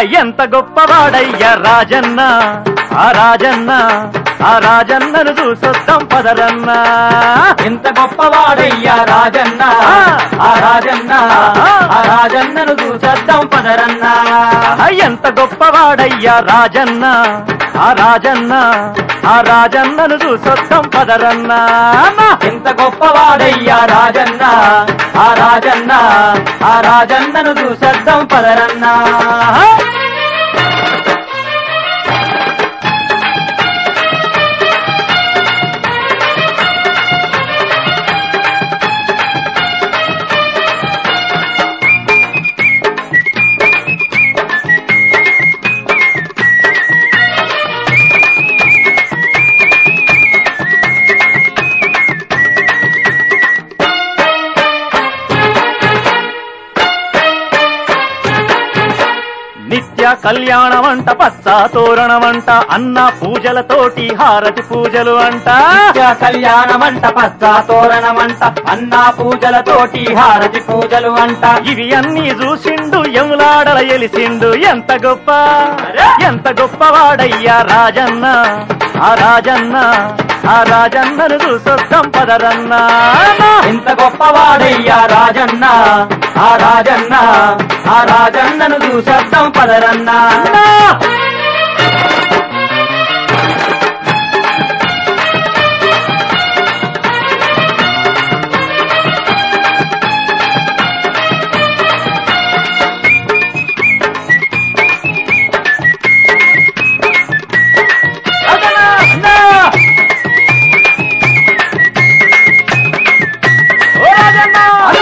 ఎంత గొప్పవాడయ్యా రాజన్న ఆ రాజన్న ఆ రాజన్నను చూసొద్దాం పదరన్నా ఎంత గొప్పవాడయ్యా రాజన్న ఆ రాజన్న ఆ రాజన్నను చూసేద్దాం పదరన్నా ఎంత గొప్పవాడయ్యా రాజన్న ఆ రాజన్న ఆ రాజన్నను చూసొద్దాం పదరన్నా ఎంత గొప్పవాడయ్యా రాజన్న ఆ రాజన్న ఆ రాజన్నను చూసేద్దాం పదరన్నా నిత్య కళ్యాణమంట పచ్చ తోరణమంట అన్న పూజలతోటి హారతి పూజలు అంట నిత్య కళ్యాణమంట పచ్చ తోరణమంట అన్నా పూజలతోటి హారతి పూజలు అంట ఇవి అన్ని చూసిండు యములాడల ఎలిసిండు ఎంత గొప్ప ఎంత గొప్పవాడయ్యా రాజన్న ఆ రాజన్న ఆ రాజన్నను చూసొద్దాం పదరన్నా ఎంత గొప్పవాడయ్యా రాజన్న ఆ రాజన్న ఆ రాజన్నను చూసేద్దాం పదరన్నా రాజన్న, అన్నా! ఓ రాజన్న!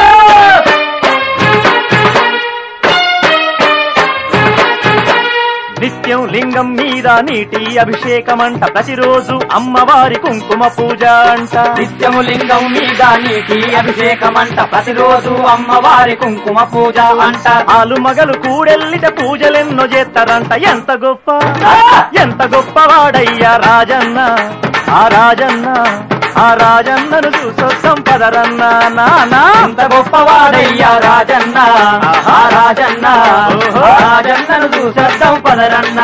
నిత్యం లింగం మీద నీటి అభిషేకమంట ప్రతిరోజు అమ్మవారి కుంకుమ పూజ అంట నిత్యము లింగం మీద నీటి అభిషేకమంట ప్రతిరోజు అమ్మవారి కుంకుమ పూజ అంట ఆలు మగలు కూడెల్లిట పూజలెన్నో చేస్తారంట ఎంత గొప్ప ఎంత గొప్పవాడయ్యా రాజన్న ఆ రాజన్న ఆ రాజన్నను చూసొద్దాం పదరన్నా నానా ఎంత గొప్పవాడయ్యా రాజన్న ఆ రాజన్న ఆ రాజన్నను చూసేద్దాం పదరన్నా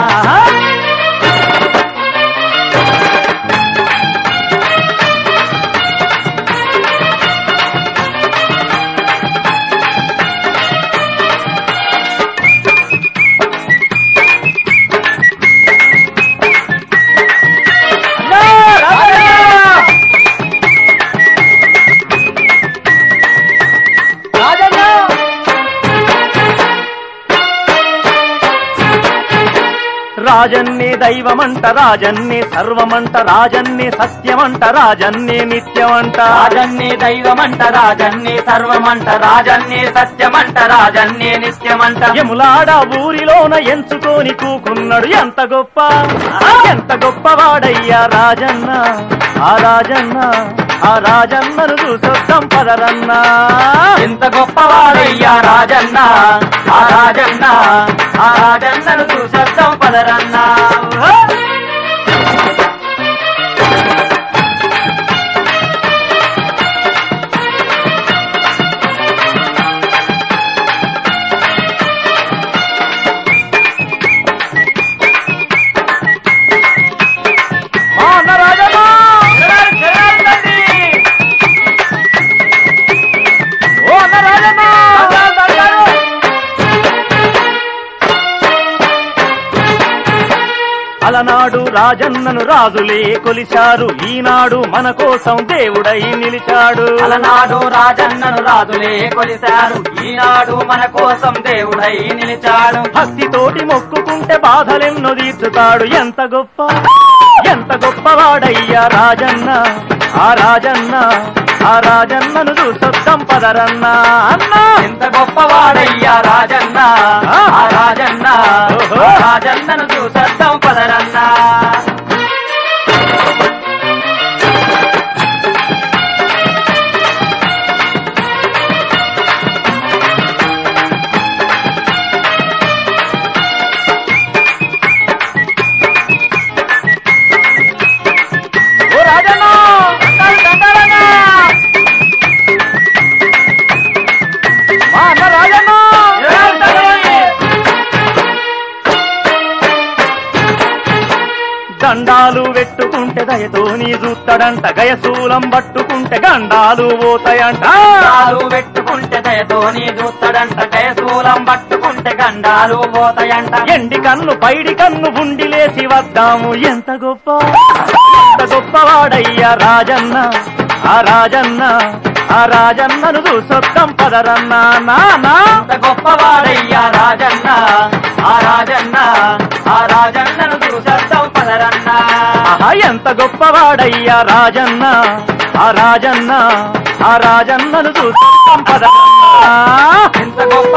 రాజన్నే దైవమంట రాజన్నే సర్వమంట రాజన్నే సత్యమంట రాజన్నే నిత్యమంట రాజన్నే దైవమంట రాజన్నే సర్వమంట రాజన్నే సత్యమంట రాజన్నే నిత్యమంట యములాడ ఊరిలోన ఎంచుకొని కూకున్నాడు ఎంత గొప్ప ఎంత గొప్పవాడయ్యా రాజన్న ఆ రాజన్న ఆ రాజన్నను చూసొద్దాం పదరన్నా ఎంత గొప్పవాడయ్యా రాజన్న ఆ రాజన్న ఆ రాజన్నను చూసేద్దాం పదరన్నా మా అన్న రాజన్న ఓ అన్న రాజన్న అలనాడు రాజన్నను రాజులే కొలిచారు ఈనాడు మన కోసం దేవుడై నిలిచాడు అలనాడు రాజన్నను రాజులే కొలిశారు ఈనాడు మన కోసం దేవుడై నిలిచాడు భక్తితోటి మొక్కుకుంటే బాధలెన్నో తీర్చుతాడు ఎంత గొప్ప ఎంత గొప్పవాడయ్యా రాజన్న ఆ రాజన్న ఆ రాజన్నను చూసొద్దాం పదరన్నా అన్నా ఎంత గొప్పవాడయ్యా రాజన్న ఆ రాజన్న ఆ రాజన్నను చూసేద్దాం పదరన్నా ఓ రాజన్న దండాలు, దండాలన్నా. మా అన్న రాజన్న దండాలు పెట్టుకుంటే దయతో నీ చూస్తాడంట గయశూలం పట్టుకుంటే గండాలు పోతాయంట కాలు పెట్టుకుంటే దయతో నీ చూస్తాడంట జయశూలం పట్టుకుంటే గండాలు పోతాయంట ఎండి కన్ను పైడి కన్ను ఉండిలేసి వద్దాము ఎంత గొప్ప ఎంత గొప్పవాడయ్యా రాజన్న ఆ రాజన్న ఆ రాజన్నను చూసొద్దాం పదరన్నా నా నా ఎంత గొప్పవాడయ్యా రాజన్న ఆ రాజన్న ఆ రాజన్నను చూసేద్దాం పదరన్నా ఆహా ఎంత గొప్పవాడయ్యా రాజన్న ఆ రాజన్న ఆ రాజన్నను చూసొద్దాం పదరన్నా ఎంత గొప్ప